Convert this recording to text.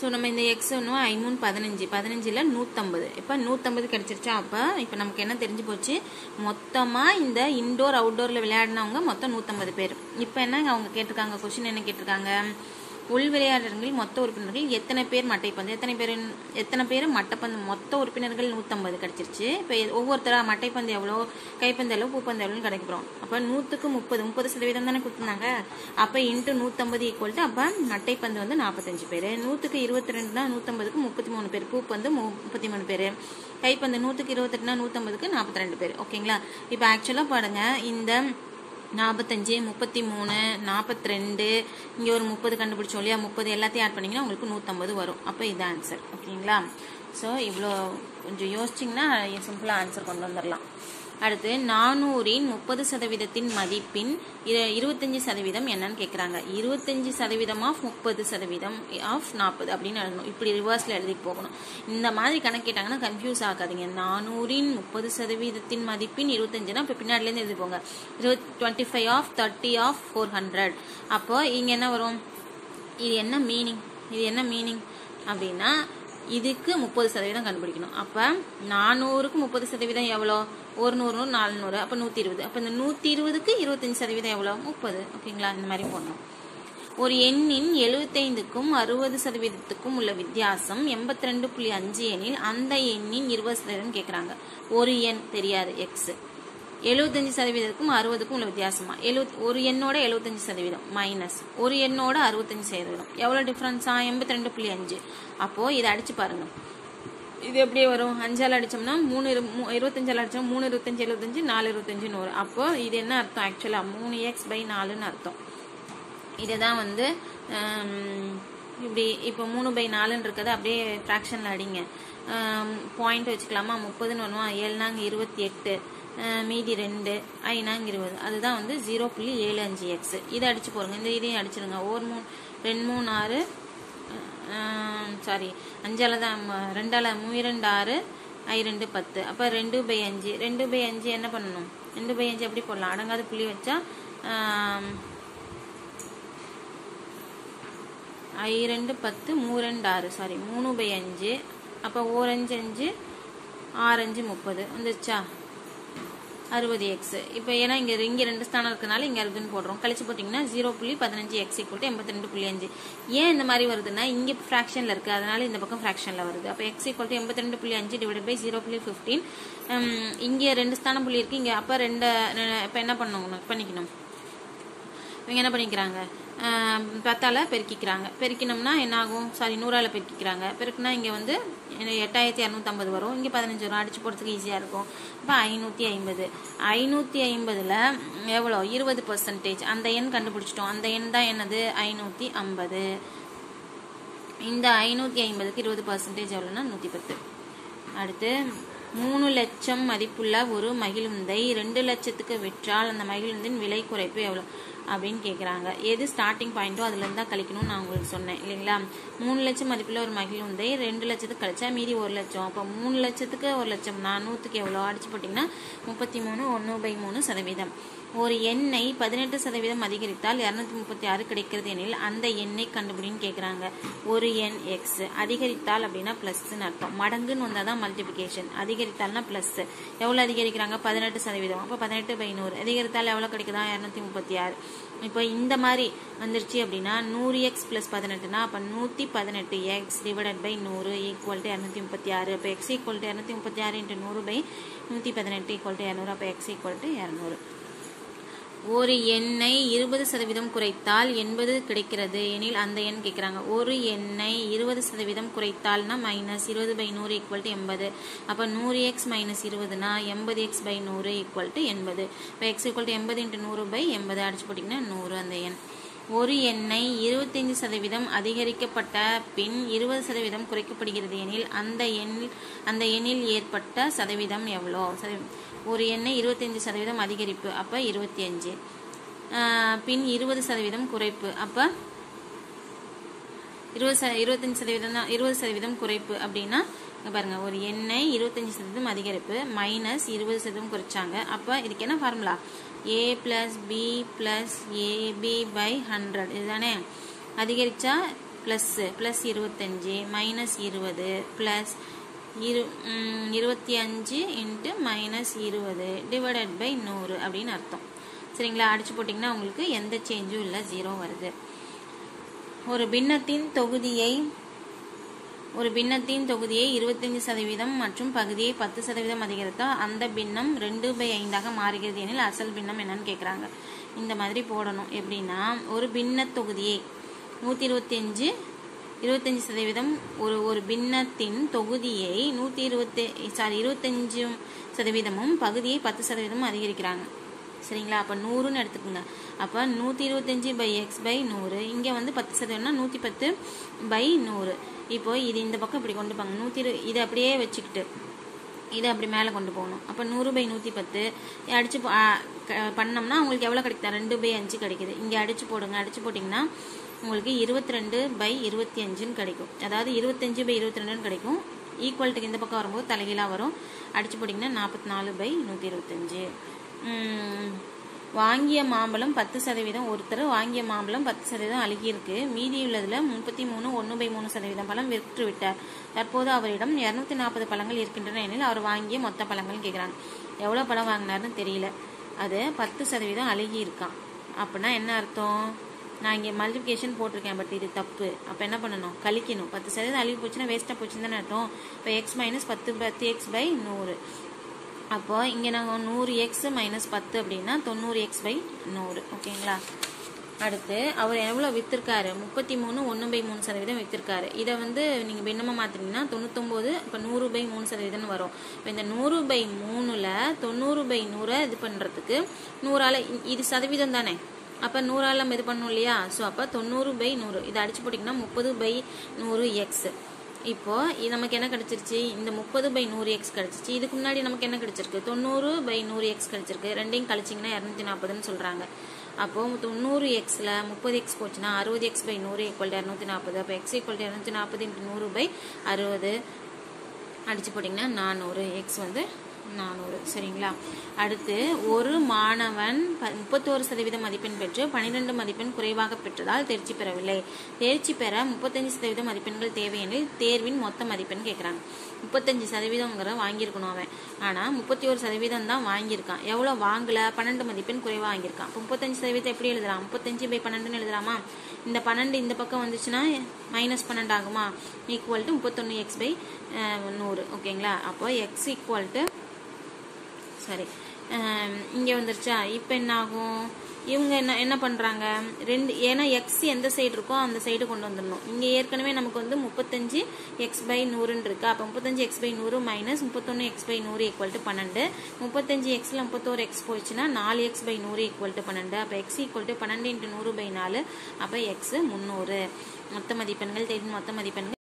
so நம்ம இந்த X ஒன்றும் ஐமூணு பதினஞ்சு பதினஞ்சில் நூற்றம்பது இப்போ நூற்றம்பது கிடச்சிருச்சா அப்போ இப்போ நமக்கு என்ன தெரிஞ்சு போச்சு மொத்தமாக இந்த இன்டோர் அவுட்டோரில் விளையாடினவங்க மொத்தம் நூற்றம்பது பேர் இப்போ என்ன அவங்க கேட்டிருக்காங்க கொஷின் என்ன கேட்டிருக்காங்க உள் விளையாடல்களில் மொத்த உறுப்பினர்கள் எத்தனை பேர் மட்டைப்பந்து எத்தனை பேர் எத்தனை பேர் மட்டைப்பந்து மொத்த உறுப்பினர்கள் நூற்றம்பது கிடச்சிருச்சு இப்போ ஒவ்வொருத்தரா மட்டைப்பந்து எவ்வளோ கைப்பந்து எவ்வளோ பூப்பந்து எவ்வளோன்னு கிடைக்கிறோம் அப்போ நூற்றுக்கு முப்பது முப்பது சதவீதம் தானே கொடுத்துருந்தாங்க அப்போ இன்ட்டு நூற்றம்பது ஈக்குவல் டு அப்போ மட்டைப்பந்து வந்து நாற்பத்தஞ்சு பேர் நூற்றுக்கு இருபத்தி ரெண்டு தான் நூற்றம்பதுக்கு முப்பத்தி மூணு பேர் பூப்பந்து முப்பத்தி மூணு பேர் கைப்பந்து நூற்றுக்கு இருபத்தெட்டுனா நூற்றம்பதுக்கு நாற்பத்தி ரெண்டு பேர் ஓகேங்களா இப்போ ஆக்சுவலாக பாருங்க இந்த நாற்பத்தஞ்சு முப்பத்தி மூணு நாற்பத்தி ரெண்டு இங்கே ஒரு முப்பது கண்டுபிடிச்சோம் இல்லையா முப்பது எல்லாத்தையும் ஆட் பண்ணிங்கன்னா உங்களுக்கு நூற்றம்பது வரும் அப்போ இது ஆன்சர் ஓகேங்களா ஸோ இவ்வளோ கொஞ்சம் யோசிச்சிங்கன்னா சிம்பிளாக ஆன்சர் கொண்டு வந்துடலாம் அடுத்து நானூறின் முப்பது சதவீதத்தின் மதிப்பின் இரு- இருபத்தஞ்சு சதவீதம் என்னன்னு கேட்குறாங்க இருபத்தஞ்சு சதவீதம் ஆஃப் முப்பது சதவீதம் ஆஃப் நாற்பது அப்படின்னு எழுதணும் இப்படி ரிவர்ஸில் எழுதி போகணும் இந்த மாதிரி கணக்கு கேட்டாங்கன்னா கன்ஃபியூஸ் ஆகாதீங்க நானூறின் முப்பது சதவீதத்தின் மதிப்பின் இருபத்தஞ்சுனா இப்போ பின்னாடிலேருந்து எழுதி போங்க இருபத் twenty five of thirty of four hundred அப்போ இங்கே என்ன வரும் இது என்ன மீனிங் இது என்ன மீனிங் அப்படின்னா இதுக்கு முப்பது சதவீதம் கண்டுபிடிக்கணும் அப்போ நானூறுக்கு முப்பது சதவீதம் எவ்வளோ ஒரு நூறு நூறு நாலு நூறு அப்போ நூற்றி இருபது அப்போ இந்த நூற்றி இருபதுக்கு இருபத்தஞ்சு சதவீதம் எவ்வளோ முப்பது ஓகேங்களா இந்த மாதிரி போடணும் ஒரு எண்ணின் எழுபத்தைந்துக்கும் அறுபது சதவீதத்துக்கும் உள்ள வித்தியாசம் எண்பத்தி ரெண்டு புள்ளி அஞ்சு எண்ணில் அந்த எண்ணின் இருபது சதவீதம் கேட்குறாங்க ஒரு எண் தெரியாது எக்ஸ் எழுபத்தஞ்சு சதவீதத்துக்கும் அறுபதுக்கும் உள்ள வித்தியாசமா எழுபத் ஒரு எண்ணோட எழுபத்தஞ்சு சதவீதம் மைனஸ் ஒரு எண்ணோட அறுபத்தஞ்சு சதவீதம் எவ்வளோ டிஃப்ரென்ஸா எண்பத்தி ரெண்டு புள்ளி அஞ்சு அப்போ இதை அடிச்சு பாருங்க இது எப்படி வரும் அஞ்சால் அடிச்சோம்னா மூணு இரு- மூ- இருபத்தஞ்சால் அடிச்சோம் மூணு இருபத்தஞ்சு எழுபத்தஞ்சு நாலு இருபத்தஞ்சுன்னு வரும் அப்போ இது என்ன அர்த்தம் ஆக்சுவலாக மூணு எக்ஸ் பை நாலுன்னு அர்த்தம் இதை தான் வந்து ஹம், இப்படி இப்போ மூணு பை நாலுன்னு இருக்கிறது அப்படியே ஃப்ராக்ஷனில் அடிங்க பாயிண்ட் வச்சுக்கலாமா முப்பதுன்னு வருமா ஏழுனாங்க இருபத்தி எட்டு அஹ், மீதி ரெண்டு ஐநாங்க இருபது அதுதான் வந்து ஜீரோ புள்ளி ஏழு அஞ்சு எக்ஸ் இதை அடிச்சு போடுங்க இந்த இதையும் அடிச்சிருங்க ஒரு மூணு ரெண்டு மூணு ஆறு சாரி அஞ்சால தான் ம- ரெண்டால மூயிரண்டு ஆறு ஐ ரெண்டு பத்து அப்போ ரெண்டு பை அஞ்சு ரெண்டு பை அஞ்சு என்ன பண்ணணும் ரெண்டு பை அஞ்சு எப்படி போடலாம் அடங்காத புள்ளி வச்சா ஆம், ஐ ரெண்டு பத்து மூ ரெண்டு ஆறு சாரி மூணு பை அஞ்சு அப்போ ஓரஞ்சு அஞ்சு ஆறஞ்சு முப்பது வந்துச்சா அறுபது எக்ஸ் இப்போ ஏன்னா இங்கே இங்கே ரெண்டு ஸ்தானம் இருக்கனால இங்கே அறுபதுன்னு போடுறோம் கழிச்சு போட்டிங்கன்னா ஜீரோ புள்ளி பதினஞ்சு எக்ஸ் ஈக்குவல் எண்பத்தி ரெண்டு புள்ளி அஞ்சு ஏன் இந்த மாதிரி வருதுன்னா இங்கே ஃப்ராக்ஷனில் இருக்குது அதனால இந்த பக்கம் ஃப்ராக்ஷனில் வருது அப்போ எக்ஸ் ஈக்குவல் எண்பத்தி ரெண்டு புள்ளி அஞ்சு டிவைட் பை ஜீரோ புள்ளி ஃபிஃப்டீன் இங்கே ரெண்டு ஸ்தானம் புள்ளி இருக்குது இங்கே அப்போ ரெண்டு இப்போ என்ன பண்ணணும் பண்ணிக்கணும் இவங்க என்ன பண்ணிக்கிறாங்க ஆஹ் பத்தால பெருக்கிக்கிறாங்க பெருக்கினோம்னா என்ன ஆகும் சாரி நூறால பெருக்கிக்கிறாங்க பெருக்குனா இங்கே வந்து என்ன எட்டாயிரத்தி இரநூத்தம்பது வரும் இங்கே பதினஞ்சு வரும் அடிச்சு போடுறதுக்கு ஈஸியாக இருக்கும் இப்போ ஐநூற்றி ஐம்பது ஐநூற்றி ஐம்பதில் எவ்வளோ இருபது பர்சன்டேஜ் அந்த எண் கண்டுபிடிச்சிட்டோம் அந்த எண் தான் என்னது ஐநூற்றி ஐம்பது இந்த ஐநூற்றி ஐம்பதுக்கு இருபது பர்சன்டேஜ் எவ்வளோன்னா நூற்றி பத்து அடுத்து மூணு லட்சம் மதிப்புள்ள ஒரு மகிழுந்தை ரெண்டு லட்சத்துக்கு விற்றால் அந்த மகிழுந்தின் விலை குறைப்பு எவ்வளோ அப்படின்னு கேட்குறாங்க எது ஸ்டார்டிங் பாயிண்ட்டோ அதுலேருந்து தான் கழிக்கணும்னு நான் உங்களுக்கு சொன்னேன் இல்லைங்களா மூணு லட்சம் மதிப்புள்ள ஒரு மகிழுந்தை ரெண்டு லட்சத்துக்கு கழிச்சா மீதி ஒரு லட்சம் அப்போ மூணு லட்சத்துக்கு ஒரு லட்சம் நான் நூற்றுக்கு எவ்வளோ அடிச்சு போட்டிங்கன்னா முப்பத்தி மூணு ஒன்று பை மூணு சதவீதம் ஒரு எண்ணை பதினெட்டு சதவீதம் அதிகரித்தால் இரநூத்தி முப்பத்தி ஆறு கிடைக்கிறது எனில் அந்த எண்ணை கண்டுபிடின்னு கேட்குறாங்க ஒரு எண் எக்ஸ் அதிகரித்தால் அப்படின்னா ப்ளஸ்ன்னு அர்த்தம் மடங்குன்னு வந்தால் தான் மல்டிபிகேஷன் அதிகரித்தால்னா ப்ளஸ் எவ்வளோ அதிகரிக்கிறாங்க பதினெட்டு சதவீதம் அப்போ பதினெட்டு பை நூறு அதிகரித்தால் எவ்வளோ கிடைக்குதா இரநூத்தி முப்பத்தி ஆறு இப்போ இந்த மாதிரி வந்துருச்சு அப்படின்னா நூறு எக்ஸ் ப்ளஸ் பதினெட்டுனா அப்போ நூற்றி பதினெட்டு எக்ஸ் டிவைடட் பை நூறு ஈக்குவல் டு இரநூத்தி முப்பத்தி ஆறு அப்போ எக்ஸ் ஈக்குவல் டு இரநூத்தி முப்பத்தி ஆறு இன்ட்டு நூறு பை நூற்றி பதினெட்டு ஈக்குவல் டு இரநூறு அப்போ எக்ஸ் ஈக்குவல் டு இரநூறு ஒரு எண்ணை இருபது சதவீதம் குறைத்தால் எண்பது கிடைக்கிறது எனில் அந்த எண் கேட்குறாங்க ஒரு எண்ணை இருபது சதவீதம் குறைத்தால்னா மைனஸ் இருபது பை நூறு ஈக்குவல் டு எண்பது அப்போ நூறு எக்ஸ் மைனஸ் இருபதுனா எண்பது எக்ஸ் பை நூறு ஈக்குவல் டு எண்பது இப்போ எக்ஸ் ஈக்குவல் டு எண்பது இன்ட்டு நூறு பை எண்பது அடிச்சு போட்டிங்கன்னா நூறு அந்த எண் ஒரு எண்ணை இருபத்தைந்து சதவீதம் அதிகரிக்கப்பட்ட பின் இருபது சதவீதம் குறைக்கப்படுகிறது எனில் அந்த எண்ணில் அந்த எண்ணில் ஏற்பட்ட சதவீதம் எவ்வளோ சதவீதம் ஒரு எண்ணை இருபத்தஞ்சு சதவீதம் அதிகரிப்பு அப்போ இருபத்தி அஞ்சு பின் இருபது சதவீதம் குறைப்பு அப்போ இருபது ச இருபத்தஞ்சு சதவீதம் தான் இருபது சதவீதம் குறைப்பு அப்படின்னா இங்க பாருங்க ஒரு எண்ணெய் இருபத்தஞ்சு சதவீதம் அதிகரிப்பு மைனஸ் இருபது சதவீதம் குறைச்சாங்க அப்போ இதுக்கு என்ன formula A plus B plus AB by hundred இதுதானே அதிகரிச்சா ப்ளஸ்ஸு ப்ளஸ் இருபத்தஞ்சி மைனஸ் இருபது ப்ளஸ் இரு ம், இருபத்தி அஞ்சு இன்ட்டு மைனஸ் இருபது டிவைடட் பை நூறு அப்படின்னு அர்த்தம் சரிங்களா அடிச்சு போட்டிங்கன்னா உங்களுக்கு எந்த சேஞ்சும் இல்லை ஜீரோ வருது ஒரு பின்னத்தின் தொகுதியை ஒரு பின்னத்தின் தொகுதியை இருபத்தஞ்சு சதவீதம் மற்றும் பகுதியை பத்து சதவீதம் அதிகரித்தால் அந்த பின்னம் ரெண்டு பை ஐந்தாக மாறுகிறது எனில் அசல் பின்னம் என்னன்னு கேட்குறாங்க இந்த மாதிரி போடணும் எப்படின்னா ஒரு பின்ன தொகுதியை நூற்றி இருபத்தஞ்சு இருபத்தஞ்சு சதவீதம் ஒரு ஒரு பின்னத்தின் தொகுதியை நூற்றி இருபத்தி சாரி இருபத்தஞ்சு சதவீதமும் பகுதியை பத்து சதவீதமும் அதிகரிக்கிறாங்க சரிங்களா அப்போ நூறுன்னு எடுத்துக்கோங்க அப்போ நூற்றி இருபத்தஞ்சி பை எக்ஸ் பை நூறு இங்கே வந்து பத்து சதவீதம்னா நூற்றி பத்து பை நூறு இப்போ இது இந்த பக்கம் இப்படி கொண்டு போங்க நூற்றி இரு இதை அப்படியே வச்சுக்கிட்டு இதை அப்படி மேலே கொண்டு போகணும் அப்போ நூறு பை நூற்றி பத்து அடிச்சு போ- ஆ, க- பண்ணோம்னா உங்களுக்கு எவ்வளோ கிடைக்குது ரெண்டு பை அஞ்சு கிடைக்குது இங்கே அடிச்சு போடுங்க அடிச்சு போட்டிங்கன்னா உங்களுக்கு இருபத்தி ரெண்டு பை இருபத்தி அஞ்சுன்னு கிடைக்கும் அதாவது இருபத்தஞ்சு பை இருபத்தி ரெண்டுன்னு கிடைக்கும் ஈக்குவல்ட்டுக்கு இந்த பக்கம் வரும்போது தலைகீழாக வரும் அடிச்சு போட்டிங்கன்னா நாற்பத்தி நாலு பை நூற்றி இருபத்தஞ்சு ம், வாங்கிய மாம்பழம் பத்து சதவீதம் ஒருத்தர் வாங்கிய மாம்பழம் பத்து சதவீதம் அழுகியிருக்கு மீதி உள்ளதுல முப்பத்தி மூணு ஒன்று பை மூணு சதவீதம் பழம் விற்று விட்டார் தற்போது அவரிடம் இரநூத்தி நாற்பது பழங்கள் இருக்கின்றன எனில் அவர் வாங்கிய மொத்த பழங்கள் கேட்குறாங்க எவ்வளோ பழம் வாங்கினாருன்னு தெரியல அது பத்து சதவீதம் அழுகி இருக்கான் அப்படின்னா என்ன அர்த்தம் நான் இங்கே மல்டிப்ளிகேஷன் போட்டிருக்கேன் பட் இது தப்பு அப்போ என்ன பண்ணணும் கழிக்கணும் பத்து சதவீதம் அழுகி போச்சுன்னா வேஸ்ட்டாக போச்சுன்னு தானே அர்த்தம் இப்போ எக்ஸ் மைனஸ் பத்து பத்து எக்ஸ் பை நூறு அப்போ இங்கே நாங்கள் நூறு எக்ஸ் மைனஸ் பத்து அப்படின்னா தொண்ணூறு எக்ஸ் பை நூறு ஓகேங்களா அடுத்து அவர் எவ்வளோ வித்திருக்காரு முப்பத்தி மூணு ஒன்று பை மூணு சதவீதம் வித்திருக்காரு இதை வந்து நீங்கள் பின்னமாக மாற்றினீங்கன்னா தொண்ணூத்தொம்போது இப்போ நூறு பை மூணு சதவீதம் வரும் இப்போ இந்த நூறு பை மூணில் தொண்ணூறு பை நூறை இது பண்ணுறதுக்கு நூறால் இது சதவீதம் தானே அப்போ நூறால் நம்ம இது பண்ணோம் இல்லையா ஸோ அப்போ தொண்ணூறு பை நூறு இதை அடிச்சு போட்டிங்கன்னா முப்பது பை நூறு எக்ஸ் இப்போ இது நமக்கு என்ன கிடைச்சிருச்சு இந்த முப்பது பை நூறு எக்ஸ் கிடைச்சிச்சு இதுக்கு முன்னாடி நமக்கு என்ன கிடைச்சிருக்கு தொண்ணூறு பை நூறு எக்ஸ் கிடைச்சிருக்கு ரெண்டையும் கழிச்சிங்கன்னா இரநூத்தி நாற்பதுன்னு சொல்றாங்க அப்போ தொண்ணூறு எக்ஸ்ல முப்பது எக்ஸ் போச்சுன்னா அறுபது எக்ஸ் பை நூறு ஈக்குவல் இரநூத்தி நாற்பது அப்போ எக்ஸ் ஈக்குவல் இரநூத்தி நாற்பது இன்ட்டு நூறு பை அறுபது அடிச்சு போட்டிங்கன்னா நானூறு எக்ஸ் வந்து நானூறு சரிங்களா அடுத்து ஒரு மாணவன் ப- முப்பத்தோரு சதவீத மதிப்பெண் பெற்று பன்னிரெண்டு மதிப்பெண் குறைவாக பெற்றதால் தேர்ச்சி பெறவில்லை தேர்ச்சி பெற முப்பத்தஞ்சு சதவீத மதிப்பெண்கள் தேவையெனில் தேர்வின் மொத்த மதிப்பெண் கேட்குறாங்க முப்பத்தஞ்சு சதவீதங்கிற வாங்கியிருக்கணும் அவன் ஆனால் முப்பத்தி ஒரு சதவீதம் தான் வாங்கியிருக்கான் எவ்வளோ வாங்கல பன்னெண்டு மதிப்பெண் குறைவாக வாங்கியிருக்கான் அப்போ முப்பத்தஞ்சு சதவீதம் எப்படி எழுதலாம் முப்பத்தஞ்சு பை பன்னெண்டுன்னு எழுதலாமா இந்த பன்னெண்டு இந்த பக்கம் வந்துச்சுன்னா மைனஸ் பன்னெண்டு ஆகுமா ஈக்குவல் டு முப்பத்தொன்று எக்ஸ் பை நூறு ஓகேங்களா அப்போ எக்ஸ் ஈக்குவல் டு சரி இங்கே வந்துருச்சா இப்போ என்ன ஆகும் இவங்க என்ன என்ன பண்ணுறாங்க ரெண்டு ஏன்னா எக்ஸ் எந்த சைடு இருக்கோ அந்த சைடு கொண்டு வந்துடணும் இங்கே ஏற்கனவே நமக்கு வந்து முப்பத்தஞ்சு எக்ஸ் பை நூறுன்னு இருக்கு அப்போ முப்பத்தஞ்சு எக்ஸ் பை நூறு மைனஸ் முப்பத்தொன்று எக்ஸ் பை நூறு ஈக்குவல் டு பன்னெண்டு முப்பத்தஞ்சு எக்ஸில் முப்பத்தோரு எக்ஸ் போச்சுன்னா நாலு எக்ஸ் பை நூறு ஈக்குவல் டு பன்னெண்டு அப்போ எக்ஸ் ஈக்குவல் டு பன்னெண்டு இன்ட்டு நூறு பை நாலு அப்போ எக்ஸ் முந்நூறு மொத்த மதிப்பெண்கள் தெரியும் மொத்த மதிப்பெண்கள்